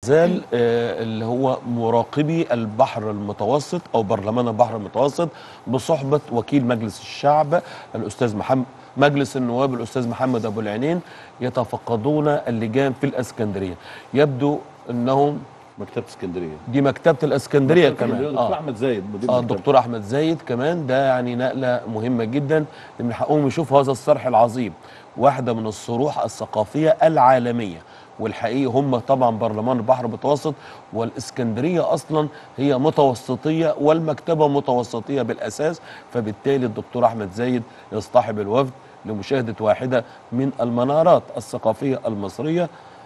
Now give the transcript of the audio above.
زال آه، اللي هو مراقبي البحر المتوسط او برلمان البحر المتوسط بصحبه وكيل مجلس الشعب الاستاذ محمد مجلس النواب الاستاذ محمد ابو العينين يتفقدون اللجان في الاسكندريه يبدو انهم مكتبه اسكندريه دي مكتبه الاسكندريه مكتبة كمان دكتور احمد زايد مدير اه المكتبة. الدكتور احمد زايد كمان ده يعني نقله مهمه جدا من حقهم يشوفوا هذا الصرح العظيم واحده من الصروح الثقافيه العالميه والحقيقه هم طبعا برلمان البحر المتوسط والاسكندريه اصلا هي متوسطيه والمكتبه متوسطيه بالاساس فبالتالي الدكتور احمد زايد يصطحب الوفد لمشاهده واحده من المنارات الثقافيه المصريه